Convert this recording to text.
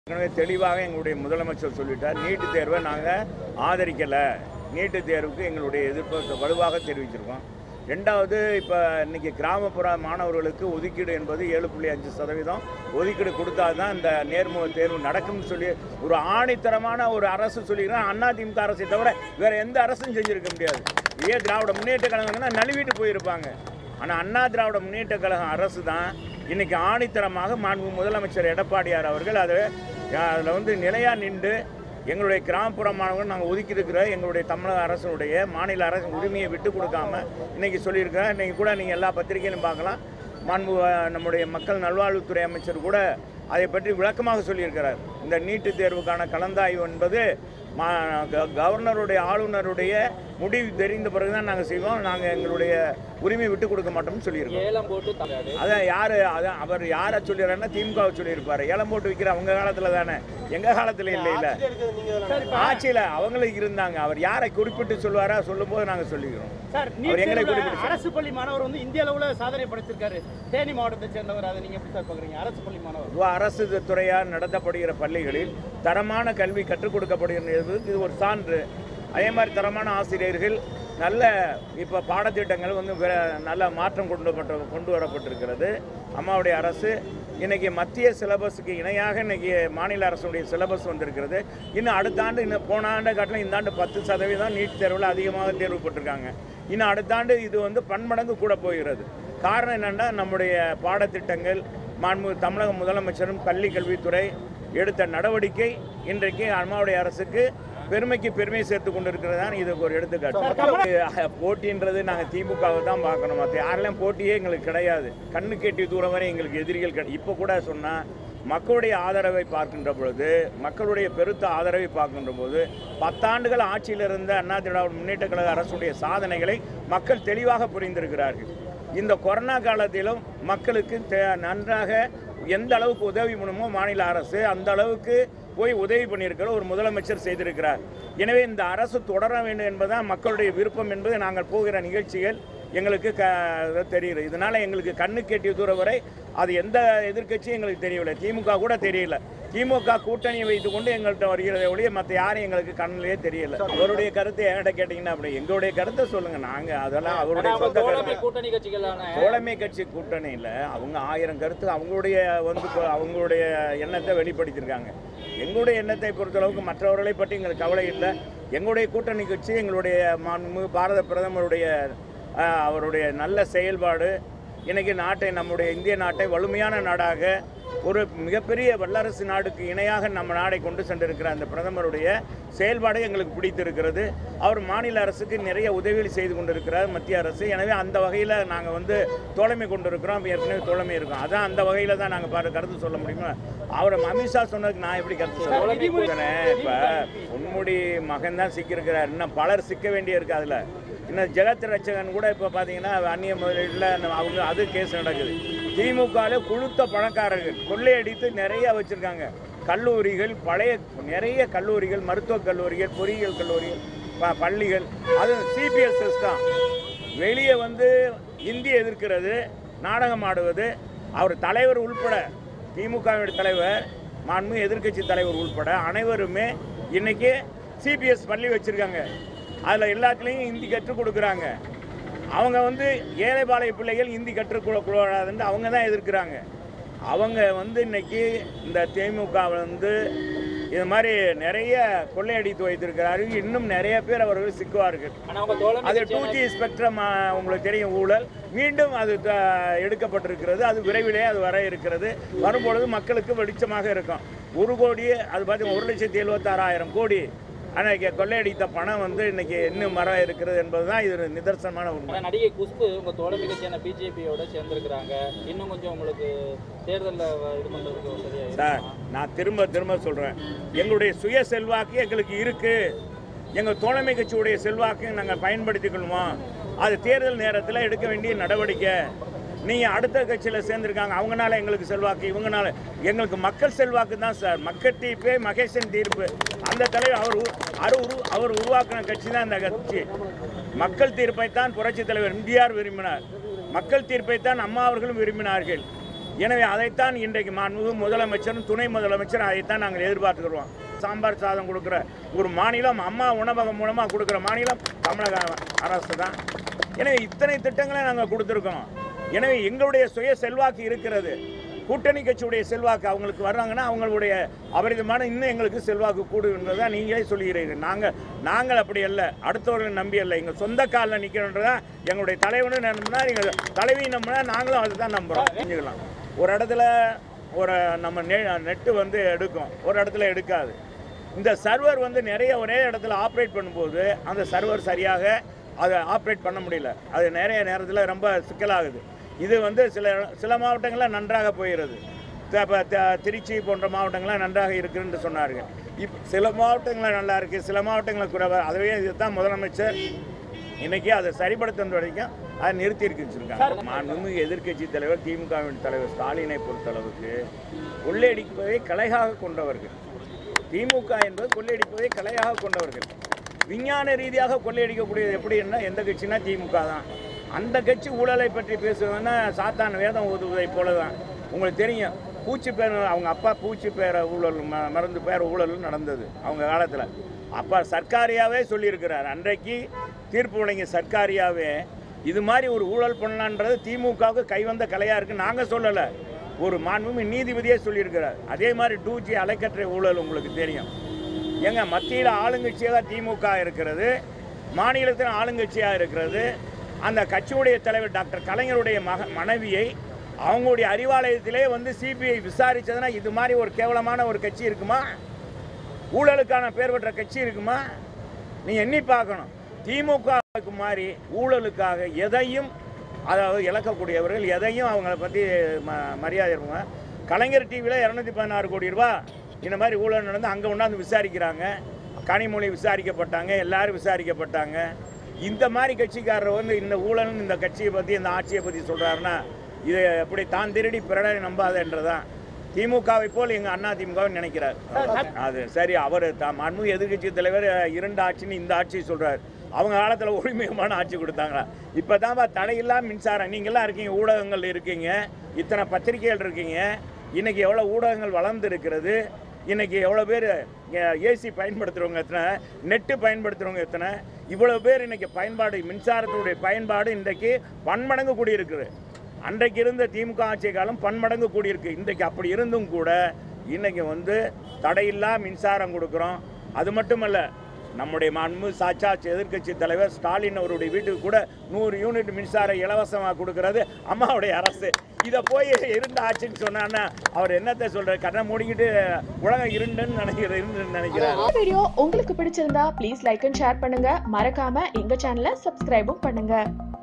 ஏற்கனவே தெளிவாக எங்களுடைய முதலமைச்சர் சொல்லிட்டார் நீட்டு தேர்வை நாங்கள் ஆதரிக்கலை நீட்டு தேர்வுக்கு எங்களுடைய எதிர்ப்பை வலுவாக தெரிவிச்சிருக்கோம் ரெண்டாவது இப்போ இன்னைக்கு கிராமப்புற மாணவர்களுக்கு ஒதுக்கீடு என்பது ஏழு புள்ளி அஞ்சு சதவீதம் ஒதுக்கீடு கொடுத்தா தான் இந்த நேர்முக தேர்வு நடக்கும்னு சொல்லி ஒரு ஆணித்தரமான ஒரு அரசு சொல்லிக்கிறேன் அதிமுக அரசை தவிர வேற எந்த அரசும் செஞ்சிருக்க முடியாது ஏ திராவிட முன்னேற்ற கழகம்னா நழுவிட்டு போயிருப்பாங்க ஆனால் அண்ணா திராவிட முன்னேற்ற கழகம் அரசு தான் இன்னைக்கு ஆணித்தரமாக மாண்பு முதலமைச்சர் எடப்பாடியார் அவர்கள் அதை அதில் வந்து நிலையாக நின்று எங்களுடைய கிராமப்புற மாணவர்கள் நாங்கள் ஒதுக்கியிருக்கிற எங்களுடைய தமிழக அரசுடைய மாநில அரசு உரிமையை விட்டு கொடுக்காம இன்னைக்கு சொல்லியிருக்கிறேன் இன்னைக்கு கூட நீங்கள் எல்லா பத்திரிகையிலும் பார்க்கலாம் மாண்பு அஹ், நம்முடைய மக்கள் நல்வாழ்வுத்துறை அமைச்சர் கூட அதை பற்றி விளக்கமாக சொல்லியிருக்கிறார் இந்த நீட்டு தேர்வுக்கான கலந்தாய்வு என்பது மா க- கவர்னருடைய ஆளுநருடைய முடிவு தெரிந்த பிறகு தான் நாங்கள் செய்வோம் நாங்கள் எங்களுடைய உரிமை விட்டு கொடுக்க மாட்டோம்னு சொல்லியிருக்கோம் ஏலம் போட்டு தராரு அதான் யாரு அதான் அவர் யாரை சொல்லிடுறாருன்னா திமுகவை சொல்லியிருப்பாரு ஏலம் போட்டு விற்கிற அவங்க காலத்துல தானே எங்க காலத்துல இல்லை இல்ல ஆட்சியில அவங்களும் இருந்தாங்க அவர் யாரை குறிப்பிட்டு சொல்வாரா சொல்லும் போது நாங்க சொல்லிக்கிறோம் சார் அவர் நீட் எங்களை தேர்வுல குறிப்பிட்டு அரசு பள்ளி மாணவர் வந்து இந்திய அளவுல சாதனை படைச்சிருக்காரு தேனி மாவட்டத்தை சேர்ந்தவர் அதை நீங்க எப்படி சார் பாக்குறீங்க அரசு பள்ளி மாணவர் பொதுவா அரசு துறையால் நடத்தப்படுகிற பள்ளிகளில் தரமான கல்வி கற்றுக் கொடுக்கப்படுகிறது இது ஒரு சான்று அதே மாதிரி தரமான ஆசிரியர்கள் நல்ல இப்போ பாடத்திட்டங்கள் வந்து வே- நல்ல மாற்றம் கொண்டு பட்ட கொண்டு வரப்பட்டிருக்கிறது அம்மாவுடைய அரசு இன்னைக்கு மத்திய சிலபஸுக்கு இணையாக இன்னைக்கு மாநில அரசுடைய சிலபஸ் வந்திருக்கிறது இன்னும் அடுத்த ஆண்டு இன்னும் போன ஆண்டு காட்டிலும் இந்த ஆண்டு பத்து சதவீதம் நீட் தேர்வில் அதிகமாக தேர்வு போட்டிருக்காங்க இன்னும் அடுத்த ஆண்டு இது வந்து பன்மடங்கு கூட போகிறது காரணம் என்னென்னா நம்முடைய பாடத்திட்டங்கள் மாண்பு தமிழக முதலமைச்சரும் பள்ளி கல்வித்துறை எடுத்த நடவடிக்கை இன்றைக்கு அம்மாவுடைய அரசுக்கு பெருமைக்கு பெருமை சேர்த்து கொண்டிருக்கிறதான் இதுக்கு ஒரு எடுத்துக்காட்டு போட்டின்றது நாங்கள் திமுகவை தான் பார்க்கணும் மற்ற யாரெல்லாம் போட்டியே எங்களுக்கு கிடையாது கண்ணு கேட்டி தூரம் வரை எங்களுக்கு எதிரிகள் கிடையாது இப்போ கூட சொன்னால் மக்களுடைய ஆதரவை பார்க்கின்ற பொழுது மக்களுடைய பெருத்த ஆதரவை பார்க்கின்ற போது பத்தாண்டுகள் ஆட்சியில் இருந்த அண்ணா திராவிட முன்னேற்ற கழக அரசுடைய சாதனைகளை மக்கள் தெளிவாக புரிந்திருக்கிறார்கள் இந்த கொரோனா காலத்திலும் மக்களுக்கு தே- நன்றாக எந்த அளவுக்கு உதவி பண்ணுமோ மாநில அரசு அந்த அளவுக்கு போய் உதவி பண்ணியிருக்கிற ஒரு முதலமைச்சர் செய்திருக்கிறார் எனவே இந்த அரசு தொடர வேண்டும் என்பதுதான் மக்களுடைய விருப்பம் என்பது நாங்கள் போகிற நிகழ்ச்சிகள் எங்களுக்கு க தெரியுது இதனால் எங்களுக்கு கண்ணு கேட்டிய தூரம் வரை அது எந்த எதிர்க்கட்சியும் எங்களுக்கு தெரியவில்லை திமுக கூட தெரியல திமுக கூட்டணியை வைத்துக்கொண்டு எங்கள்கிட்ட வருகிறதை ஒழிய மற்ற யாரும் எங்களுக்கு கண்ணிலே தெரியல அவருடைய கருத்தை என்கிட்ட கேட்டிங்கன்னா அப்படி எங்களுடைய கருத்தை சொல்லுங்கள் நாங்கள் அதெல்லாம் அவருடைய அவங்க சொந்த தோழமை கருத்து கூட்டணி கட்சிகளான தோழமை கட்சி கூட்டணியில் அவங்க ஆயிரம் கருத்து அவங்களுடைய வந்து இப்போ அவங்களுடைய எண்ணத்தை வெளிப்படுத்தியிருக்காங்க எங்களுடைய எண்ணத்தை பொறுத்தளவுக்கு மற்றவர்களை பற்றி எங்களுக்கு கவலை இல்லை எங்களுடைய கூட்டணி கட்சி எங்களுடைய மாண்பு பாரத பிரதமருடைய ஆஹ், அவருடைய நல்ல செயல்பாடு இன்னைக்கு நாட்டை நம்முடைய இந்திய நாட்டை வலிமையான நாடாக ஒரு மிகப்பெரிய வல்லரசு நாடுக்கு இணையாக நம்ம நாடை கொண்டு சென்றிருக்கிற அந்த பிரதமருடைய செயல்பாடு எங்களுக்கு பிடித்திருக்கிறது அவர் மாநில அரசுக்கு நிறைய உதவிகள் செய்து கொண்டிருக்கிறார் மத்திய அரசு எனவே அந்த வகையில் நாங்கள் வந்து தோழமை கொண்டிருக்கிறோம் ஏற்கனவே தோழமை இருக்கோம் அதான் அந்த வகையில் தான் நாங்கள் பாரு கருத்து சொல்ல முடியுமா அவர் அமித்ஷா சொன்னதுக்கு நான் எப்படி கருத்து சொல்லுவேன் இப்போ பொன்முடி மகன் தான் சிக்கியிருக்கிறார் இன்னும் பலர் சிக்க வேண்டிய இருக்கு அதில் இன்னும் ஜெகத் ரட்சகன் கூட இப்போ பார்த்தீங்கன்னா அந்நிய முதலீட்டில் அவங்க அது கேஸ் நடக்குது திமுகவில் கொழுத்த பணக்காரர்கள் கொள்ளையடித்து நிறைய வச்சுருக்காங்க கல்லூரிகள் பழைய நிறைய கல்லூரிகள் மருத்துவக் கல்லூரிகள் பொறியியல் கல்லூரிகள் ப- பள்ளிகள் அது சிபிஎஸ் சிஸ்டம் வெளியே வந்து இந்தி எதிர்க்கிறது நாடகம் ஆடுவது அவர் தலைவர் உள்பட திமுகவினுடைய தலைவர் மாண்பு எதிர்க்கட்சி தலைவர் உள்பட அனைவருமே இன்னைக்கு சிபிஎஸ் பள்ளி வச்சுருக்காங்க அதில் எல்லாத்துலேயும் ஹிந்தி கற்றுக் கொடுக்குறாங்க அவங்க வந்து ஏழைபாளைய பிள்ளைகள் ஹிந்தி கற்றுக்கூடாதுன்னு அவங்க தான் எதிர்க்கிறாங்க அவங்க வந்து இன்னைக்கு இந்த திமுக வந்து இது மாதிரி நிறைய கொள்ளையடித்து வைத்திருக்கிறார்கள் இன்னும் நிறைய பேர் அவர்கள் சிக்குவார்கள் ஆனா அவங்க தோழமை அது டூ கட்சியான ஜி ஸ்பெக்ட்ரம் உங்களுக்கு தெரியும் ஊழல் மீண்டும் அது த- எடுக்கப்பட்டிருக்கிறது அது விரைவிலே அது வர இருக்கிறது வரும்பொழுது மக்களுக்கு வெளிச்சமாக இருக்கும் ஒரு கோடி அது பார்த்தீங்கன்னா ஒரு லட்சத்தி எழுபத்தாறாயிரம் கோடி அன்னைக்கு கொள்ளையடித்த பணம் வந்து இன்னைக்கு இன்னும் வர இருக்கிறது என்பதுதான் இது ஒரு நிதர்சனமான உண்மை ஆனா நடிகை குஷ்பு உங்க தோழமை கட்சியான பிஜேபியோட சேர்ந்திருக்கிறாங்க இன்னும் கொஞ்சம் உங்களுக்கு தேர்தலில் இது பண்றதுக்கு சரியா சார் இருக்குமா? நான் திரும்ப திரும்ப சொல்கிறேன் எங்களுடைய சுய செல்வாக்கு எங்களுக்கு இருக்குது எங்கள் தோழமை கட்சியுடைய செல்வாக்கையும் நாங்கள் பயன்படுத்திக் கொள்வோம் அது தேர்தல் நேரத்தில் எடுக்க வேண்டிய நடவடிக்கை நீங்கள் அடுத்த கட்சியில் சேர்ந்துருக்காங்க அவங்கனால எங்களுக்கு செல்வாக்கு இவங்கனால எங்களுக்கு மக்கள் செல்வாக்கு தான் சார் மக்கள் தீர்ப்பே மகேசன் தீர்ப்பு அந்த தலைவர் அவர் உரு- அவர் உரு அவர் உருவாக்கின கட்சி தான் இந்த கட்சி மக்கள் தீர்ப்பைத்தான் புரட்சித் தலைவர் எம்ஜிஆர் விரும்பினார் மக்கள் தீர்ப்பைத்தான் அம்மா அவர்களும் விரும்பினார்கள் எனவே அதைத்தான் இன்றைக்கு மாண்புமிகு முதலமைச்சரும் துணை முதலமைச்சரும் அதைத்தான் நாங்கள் எதிர்பார்த்துக்கிறோம் சாம்பார் சாதம் கொடுக்குற ஒரு மாநிலம் அம்மா உணவகம் மூலமாக கொடுக்குற மாநிலம் தமிழக அரசு தான் எனவே இத்தனை திட்டங்களை நாங்கள் கொடுத்துருக்கோம் எனவே எங்களுடைய சுய செல்வாக்கு இருக்கிறது கூட்டணி கட்சியுடைய செல்வாக்கு அவங்களுக்கு வர்றாங்கன்னா அவங்களுடைய அபரிதமான இன்னும் எங்களுக்கு செல்வாக்கு கூடும் என்பதுதான் நீங்களே சொல்லுகிறீர்கள் நாங்கள் நாங்கள் அப்படி அல்ல அடுத்தவர்களை நம்பி அல்ல எங்கள் சொந்த காலில் நிற்கணுன்றதான் எங்களுடைய தலைவனும் நம்பினா எங்கள் தலைவி நம்பினா நாங்களும் அதை தான் நம்புகிறோம் செஞ்சுக்கலாம் ஒரு இடத்துல ஒரு நம்ம நெ நெட்டு வந்து எடுக்கும் ஒரு இடத்துல எடுக்காது இந்த சர்வர் வந்து நிறைய ஒரே இடத்துல ஆப்ரேட் பண்ணும்போது அந்த சர்வர் சரியாக அதை ஆப்ரேட் பண்ண முடியல அது நிறைய நேரத்தில் ரொம்ப சிக்கலாகுது இது வந்து சில சில மாவட்டங்களில் நன்றாக போயிடுது த- இப்ப த- திருச்சி போன்ற மாவட்டங்கள்லாம் நன்றாக இருக்குன்னு சொன்னார்கள் இப் சில மாவட்டங்களில் நல்லா இருக்குது சில மாவட்டங்களில் குறைவா அதுவே இதுதான் முதலமைச்சர் இன்னைக்கு அதை சரிப்படுத்தும் வரைக்கும் அதை நிறுத்தி இருக்கிருக்காங்க மாண்புமிகு எதிர்க்கட்சி தலைவர் திமுகவின் தலைவர் ஸ்டாலினை பொறுத்தளவுக்கு கொள்ளையடிப்பதை கலையாக கொண்டவர்கள் திமுக என்பது கொள்ளையடிப்பதை கலையாக கொண்டவர்கள் விஞ்ஞான ரீதியாக கொள்ளையடிக்கக்கூடியது எப்படின்னா எந்த கட்சினா திமுக தான் அந்த கட்சி ஊழலை பற்றி பேசுவதுன்னா சாத்தான் வேதம் ஓதுவதை போல தான் உங்களுக்கு தெரியும் பூச்சி பேர் அவங்க அப்பா பூச்சி பேர ஊழல் ம மருந்து பேர் ஊழல் நடந்தது அவங்க காலத்தில் அப்பா சர்க்காரியாவே சொல்லியிருக்கிறார் அன்றைக்கு தீர்ப்பு வழங்கிய சர்க்காரியாவே இது மாதிரி ஒரு ஊழல் பண்ணலான்றது திமுகவுக்கு கைவந்த கலையாக இருக்குன்னு நாங்கள் சொல்லலை ஒரு மாண்புமிகு நீதிபதியே சொல்லியிருக்கிறார் அதே மாதிரி டூ ஜி அலைக்கற்றை ஊழல் உங்களுக்கு தெரியும் எங்க மத்தியில் ஆளுங்கட்சியாக திமுக இருக்கிறது மாநிலத்தில் ஆளுங்கட்சியாக இருக்கிறது அந்த கட்சியுடைய தலைவர் டாக்டர் கலைஞருடைய மக மனைவியை அவங்களுடைய அறிவாலயத்திலே வந்து சிபிஐ விசாரிச்சதுன்னா இது மாதிரி ஒரு கேவலமான ஒரு கட்சி இருக்குமா ஊழலுக்கான பேர் பெற்ற கட்சி இருக்குமா நீ எண்ணி பார்க்கணும் திமுகவுக்கு மாதிரி ஊழலுக்காக எதையும் அதாவது இழக்கக்கூடியவர்கள் எதையும் அவங்கள பற்றி ம மரியாதை இருப்பாங்க கலைஞர் டிவியில் இரநூத்தி பதினாறு கோடி ரூபா இந்த மாதிரி ஊழல் நடந்து அங்கே கொண்டாந்து விசாரிக்கிறாங்க கனிமொழி விசாரிக்கப்பட்டாங்க எல்லாரும் விசாரிக்கப்பட்டாங்க இந்த மாதிரி கட்சிக்காரர் வந்து இந்த ஊழல்னு இந்த கட்சியை பற்றி இந்த ஆட்சியை பற்றி சொல்கிறாருன்னா இது எப்படி தான் திருடி பிறரை நம்பாதன்றதான் திமுகவை போல் எங்கள் அண்ணா திமுகவை நினைக்கிறார் அது சரி அவர் தான் மன்மு எதிர்க்கட்சி தலைவர் இரண்டு ஆட்சின்னு இந்த ஆட்சி சொல்றார் அவங்க காலத்தில் ஒளிமயமான ஆட்சி கொடுத்தாங்களா இப்போ தான்ப்பா தடையில்லா மின்சாரம் நீங்களாம் இருக்கீங்க ஊடகங்கள் இருக்கீங்க இத்தனை பத்திரிகைகள் இருக்கீங்க இன்னைக்கு எவ்வளோ ஊடகங்கள் வளர்ந்து இருக்கிறது இன்னைக்கு எவ்வளோ பேர் ஏசி பயன்படுத்துகிறவங்க எத்தனை நெட்டு பயன்படுத்துகிறவங்க எத்தனை இவ்வளோ பேர் இன்னைக்கு பயன்பாடு மின்சாரத்துடைய பயன்பாடு இன்றைக்கு பன்மடங்கு கூடியிருக்குது அன்றைக்கு இருந்த திமுக ஆட்சி காலம் பன்மடங்கு கூடியிருக்கு இன்றைக்கு அப்படி இருந்தும் கூட இன்னைக்கு வந்து தடையில்லா மின்சாரம் கொடுக்குறோம் அது மட்டுமல்ல நம்முடைய மாண்பு சாட்சாத் எதிர்க்கட்சி தலைவர் ஸ்டாலின் அவருடைய வீட்டுக்கு கூட நூறு யூனிட் மின்சாரம் இலவசமாக கொடுக்கறது அம்மாவுடைய அரசு இதை போய் இருந்த ஆட்சின்னு சொன்னான்னா அவர் என்னத்தை சொல்றாரு கண்ணை மூடிக்கிட்டு உலகம் இருண்டுன்னு நினைக்கிற இருந்துன்னு நினைக்கிறார் இந்த வீடியோ உங்களுக்கு பிடிச்சிருந்தா ப்ளீஸ் லைக் அண்ட் ஷேர் பண்ணுங்க மறக்காம எங்க சேனலை சப்ஸ்கிரைபும் பண்ணுங்க